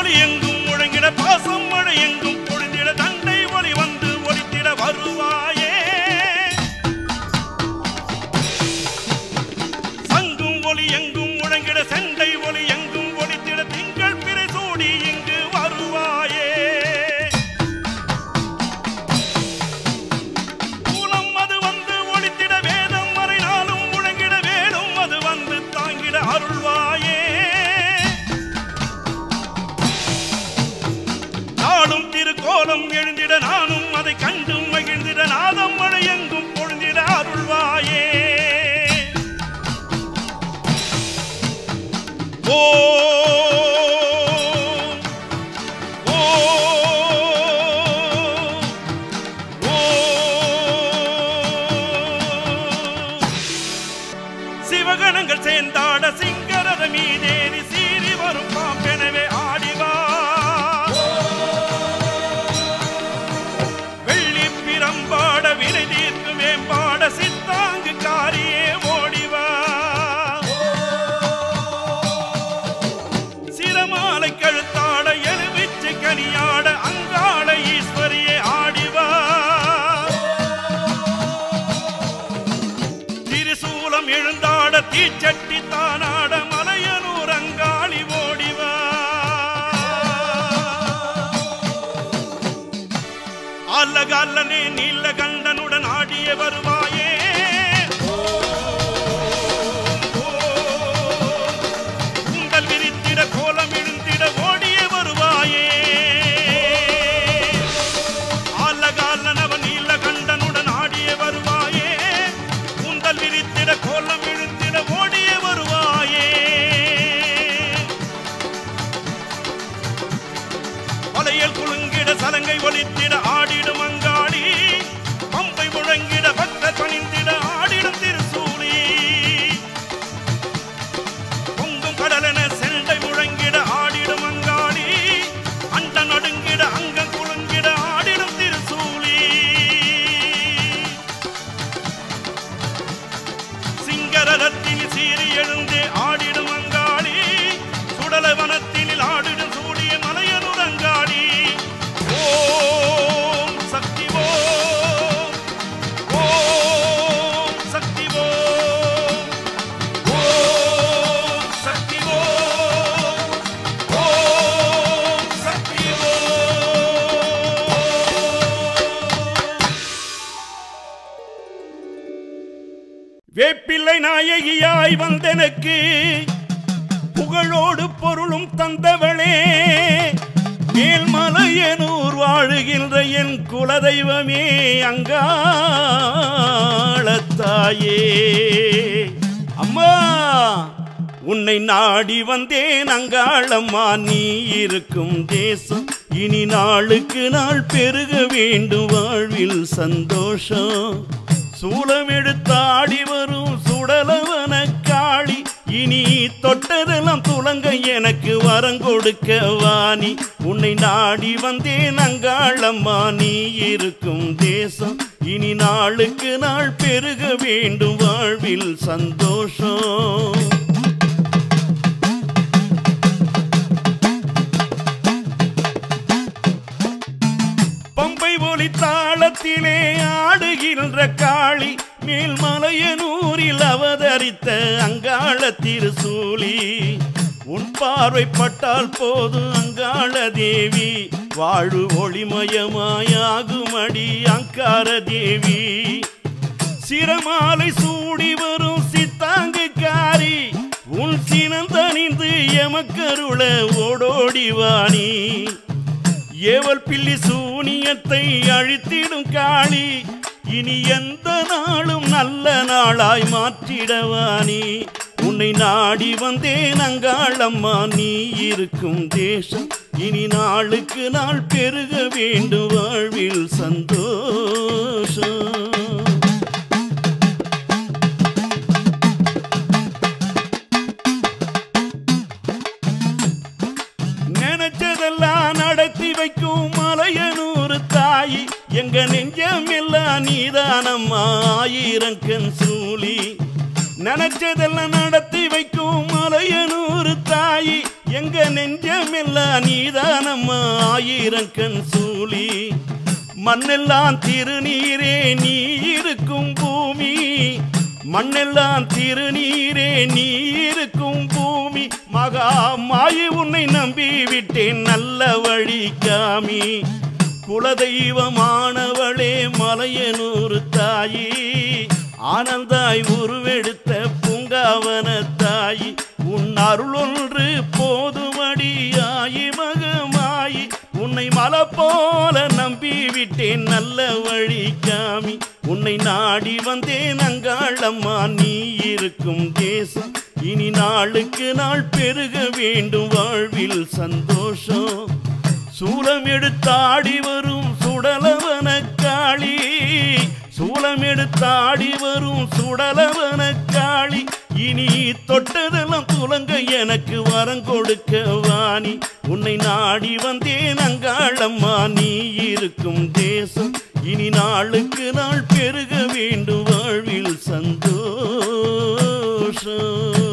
ஒலி எங்கும் முழங்கிட பாசம் மழை எங்கும் பொழிந்திட தண்டை ஒலி வந்து ஒலித்திட வருவாயே சங்கும் ஒலி எங்கும் முழங்கிட செண்டை ஒலி எங்கும் ஒலித்திட திங்கள் பிறை சூடி இங்கு வருவாயே கூலம் அது வந்து ஒளித்திட வேதம் மறைனாலும் முழங்கிட வேலும் அது வந்து தாங்கிட அருள்வாயே நாளும் திருக்கோலம் எழுந்திட நானும் அதை கண்டு மகிழ்ந்திட நாதம் மழை எங்கும் பொழுந்திட அருள்வாயே ஓம் சிவகணங்கள் சேர்ந்தாட சிங்கரத மீதேறி சீறி வரும் பாம்பெனவே ஆடிவா வெள்ளி பிரம்பாட வினை தீர்க்கும் மேம்பாட சித்தாங்கு காரியே ஓடிவா சிரமாலை கழுத்தாட எலுமிச்சை கனியாட அங்காள ஈஸ்வரியே ஆடிவா திரிசூலம் எழுந்தாட தீச்சட்டி தானாட மலையனூர் அங்காளி ஓடிவா அல்லகல்லனே நீல கண்டனுடன் ஆடிய வருவாயே உங்கள் விரித்திட கோலம் இழுந்திட ஓடிய வருவாயே ஆலகாலனவன் நீல கண்டனுடன் ஆடிய வருவாயே உந்தல் விரித்திட கோலம் இழுந்திட ஓடிய வருவாயே மலையில் குலுங்கிட சலங்கை ஒலித்திட ஆடிடும் அங்காளி பம்பை முழங்கிட பக்த பணிந்திட ஆடிடும் திருசூலி பொங்கும் கடலென செண்டை முழங்கிட ஆடிடும் அங்காளி அண்ட நடுங்கிட அங்கம் குலுங்கிட ஆடிடும் திருசூலி சிங்கரதத்தில் சீறி எழுந்தே ஆடிடும் அங்காளி சுடல வனத்தினில் ஆடிடும் சூடிய மலையனூர் அங்காளி ஓம் சக்தி ஓம் ஓம் சக்தி ஓம் ஓம் சக்தி ஓம் ஓம் சக்தி ஓம் வேப்பிள்ளை நாயகியாய் வந்தெனக்கு புகழோடு பொருளும் தந்தவளே மேல்மலையனூர் வாழுகின்ற என் குலதெய்வமே அங்காளத்தாயே அம்மா உன்னை நாடி வந்தேன் அங்காளம்மா நீ இருக்கும் தேசம் இனி நாளுக்கு நாள் பெருக வேண்டும் வாழ்வில் சந்தோஷம் சூலம் எடுத்தாடி வரும் சுடலவன காளி இனி தொட்டதெல்லாம் துலங்க எனக்கு வரம் கொடுக்க வாணி உன்னை நாடி வந்தேன் அங்காளம்மா நீ இருக்கும் தேசம் இனி நாளுக்கு நாள் பெருக வேண்டும் வாழ்வில் சந்தோஷம் பம்பை ஒலி தாளத்திலே ஆடுகின்ற காளி மேல்மலையனூரில் அவதரித்த அங்காள திருசூலி உன் பார்வைப்பட்டால் போதும் அங்காள தேவி வாழு ஒளிமயமாயாகுமடி அங்கார தேவி சிரமாலை சூடி வரும் சித்தாங்கு காரி உன் சினந்தணிந்து எமக்கருள ஓடோடி வாணி ஏவல் பில்லி சூனியத்தை அழித்திடும் காளி இனி எந்த நாளும் நல்ல நாளாய் மாற்றிடவானி உன்னை நாடி வந்தேன் அங்காளம்மா நீ இருக்கும் தேசம் இனி நாளுக்கு நாள் பெருக வேண்டும் வாழ்வில் சந்தோஷம் நினைச்சதெல்லாம் நடத்தி வைக்கும் மலையனூர் தாயி எங்க நெஞ்சம் எல்லாம் நீதானம்மா ஆயிரம் கண் சூலி நினைச்சதெல்லாம் நடத்தி வைக்கும் மலையனூர் தாயி எங்க நெஞ்சமெல்லாம் நீதானம்மா ஆயிரம் கண் சூழி மண்ணெல்லாம் திருநீரே நீ இருக்கும் பூமி மண்ணெல்லாம் திருநீரே நீ இருக்கும் பூமி மகா மாயி உன்னை நம்பி விட்டேன் நல்ல வழி காமி குலதெய்வமானவளே மலையனூர் தாயி ஆனந்தாய் உருவெடுத்த பூங்காவன தாயி உன் அருள் ஒன்று போதுமடியாயி மகமாயி உன்னை மலை போல நம்பி விட்டேன் நல்ல வழி காமி உன்னை நாடி வந்தேன் அங்காளம்மா நீ இருக்கும் தேசம் இனி நாளுக்கு நாள் பெருக வேண்டும் வாழ்வில் சந்தோஷம் சூலம் எடுத்தாடி வரும் சுடலவன காளி சூலம் எடுத்தாடி வரும் சுடலவன காளி இனி தொட்டதெல்லாம் துலங்க எனக்கு வரம் கொடுக்க வாணி உன்னை நாடி வந்தேன் அங்காளம்மா நீ இருக்கும் தேசம் இனி நாளுக்கு நாள் பெருக வேண்டும் வாழ்வில் சந்தோஷம்